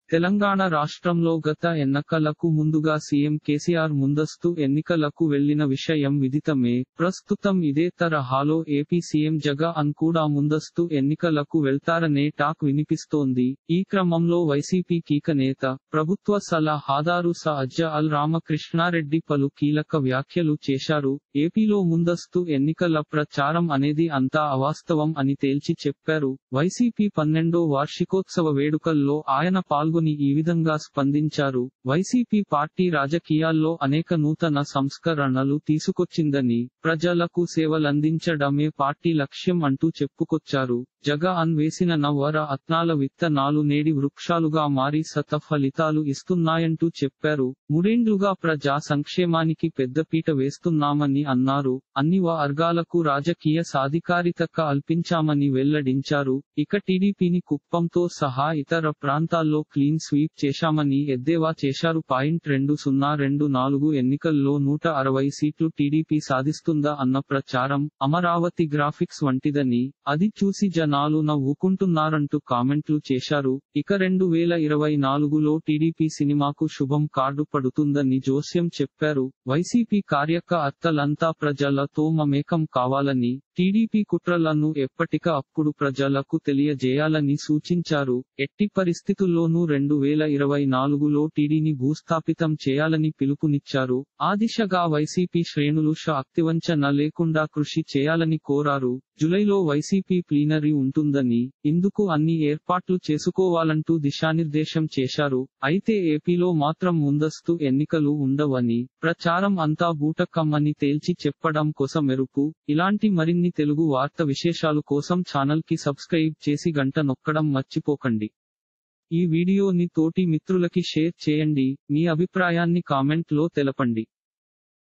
తెలంగాణ రాష్ట్రంలో గత ఎన్నికలకు ముందుగా సీఎం కేసీఆర్ ముందస్తు ఎన్నికలకు వెళ్లిన విషయం విదితమే ప్రస్తుతం ఇదే తరహాలో ఏపీ సీఎం జగన్ కూడా ముందస్తు ఎన్నికలకు వెళ్తారనే టాక్ వినిపిస్తోంది ఈ క్రమంలో వైసీపీ కీక నేత ప్రభుత్వ సలహాదారు సజ్జ అల్ రామకృష్ణారెడ్డి పలు కీలక వ్యాఖ్యలు చేశారు ఏపీలో ముందస్తు ఎన్నికల ప్రచారం అనేది అంతా అవాస్తవం అని తేల్చి చెప్పారు వైసీపీ పన్నెండో వార్షికోత్సవ వేడుకల్లో ఆయన పాల్గొని ఈ విధంగా స్పందించారు వైసీపీ పార్టీ రాజకీయాల్లో అనేక నూతన సంస్కరణలు తీసుకొచ్చిందని ప్రజలకు సేవలందించడమే పార్టీ లక్ష్యం అంటూ చెప్పుకొచ్చారు జగన్ వేసిన నవర అత్నాల విత్తనాలు నేడి వృక్షాలుగా మారి సత ఫలితాలు ఇస్తున్నాయంటూ చెప్పారు మూడేండ్లుగా ప్రజా సంక్షేమానికి పెద్దపీట వేస్తున్నామని అన్నారు అన్ని వర్గాలకు రాజకీయ సాధికారిత కల్పించామని వెల్లడించారు ఇక టీడీపీని కుప్పంతో సహా ఇతర ప్రాంతాల్లో క్లీన్ స్వీప్ చేశామని ఎద్దేవా చేశారు పాయింట్ రెండు సున్నా రెండు నాలుగు ఎన్నికల్లో నూట అరవై సీట్లు టీడీపీ సాధిస్తుందా అన్న ప్రచారం అమరావతి గ్రాఫిక్స్ వంటిదని అది చూసి జనాలు నవ్వుకుంటున్నారంటూ కామెంట్లు చేశారు ఇక రెండు వేల ఇరవై నాలుగులో టీడీపీ సినిమాకు శుభం కార్డు పడుతుందని జోస్యం చెప్పారు వైసీపీ కార్యకర్తలంతా ప్రజలతో మమేకం కావాలని టీడీపీ కుట్రలను ఎప్పటిక అప్పుడు ప్రజలకు తెలియజేయాలని సూచించారు ఎట్టి పరిస్థితుల్లోనూ రెండు వేల ఇరవై నాలుగులో టీడీని భూస్థాపితం చేయాలని పిలుపునిచ్చారు ఆ దిశగా వైసీపీ శ్రేణులు శక్తివంచన లేకుండా కృషి చేయాలని కోరారు జులైలో వైసీపీ ప్లీనరీ ఉంటుందని ఇందుకు అన్ని ఏర్పాట్లు చేసుకోవాలంటూ దిశానిర్దేశం చేశారు అయితే ఏపీలో మాత్రం ముందస్తు ఎన్నికలు ఉండవని ప్రచారం అంతా బూటకమ్మని తేల్చి చెప్పడం కోసమెరుపు ఇలాంటి మరిన్ని తెలుగు వార్త విశేషాలు కోసం ఛానల్ కి సబ్స్క్రైబ్ చేసి గంట నొక్కడం మర్చిపోకండి ఈ వీడియోని తోటి మిత్రులకి షేర్ చేయండి మీ అభిప్రాయాన్ని కామెంట్ లో తెలపండి